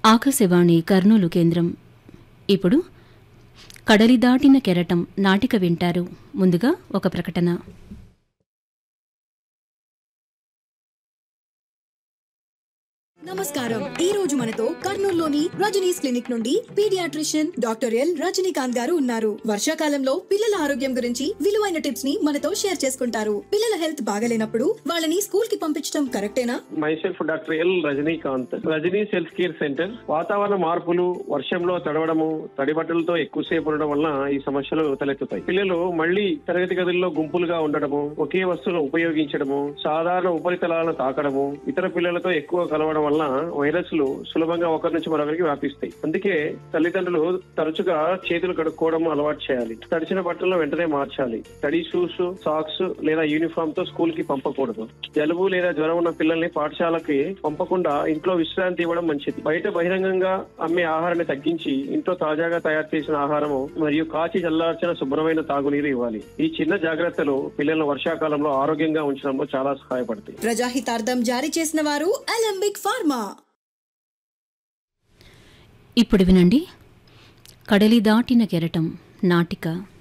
ఆకాశవాణి కర్నూలు కేంద్రం ఇప్పుడు కడలి దాటిన కెరటం నాటిక వింటారు ముందుగా ఒక ప్రకటన నమస్కారం ఈ రోజు మనతో కర్నూలులోని రజనీస్ క్లినిక్ నుండి paediatrician doctor L Rajanikanth garu ఉన్నారు వర్షాకాలంలో పిల్లల ఆరోగ్యం గురించి విలువైన టిప్స్ ని మనతో షేర్ చేసుకుంటారు పిల్లల హెల్త్ బాగలేనప్పుడు వాళ్ళని స్కూల్ కి పంపించడం కరెక్టేనా myself doctor L Rajanikanth Rajani's health care centre వాతావరణ మార్పులు వర్షంలో తడవడము తడి బట్టలతో ఎక్కువసేపు ఉండడం వలన ఈ సమస్యలు తలెత్తుతాయి పిల్లలు మళ్ళీ తరగతి గదుల్లో గుంపులుగా ఉండడము ఒకే వస్తువును ఉపయోగించడము సాధారణ ఉపరితలాలను తాకడము ఇతర పిల్లలతో ఎక్కువ కలవడం వలన వైరస్లు సులభంగా ఒకరి నుంచి మరొకరికి వ్యాపిస్తాయి అందుకే తల్లిదండ్రులు తరచుగా చేతులు కడుక్కోవడం అలవాటు చేయాలి తడిచిన బట్టలను వెంటనే మార్చాలి తడి షూస్ సాక్స్ లేదా యూనిఫామ్ తో స్కూల్ కి పంపకూడదు జలుబు లేదా జ్వరం ఉన్న పిల్లల్ని పాఠశాలకి పంపకుండా ఇంట్లో విశ్రాంతి ఇవ్వడం మంచిది బయట బహిరంగంగా అమ్మే ఆహారాన్ని తగ్గించి ఇంట్లో తాజాగా తయారు చేసిన ఆహారము మరియు కాచి చల్లార్చిన శుభ్రమైన తాగునీరు ఇవ్వాలి ఈ చిన్న జాగ్రత్తలు పిల్లలను వర్షాకాలంలో ఆరోగ్యంగా ఉంచడంలో చాలా సహాయపడతాయి ప్రజాహితార్థం జారీ చేసిన వారు అలంబిక్ ఫార్మా ఇప్పుడు వినండి కడలి దాటిన కెరటం నాటిక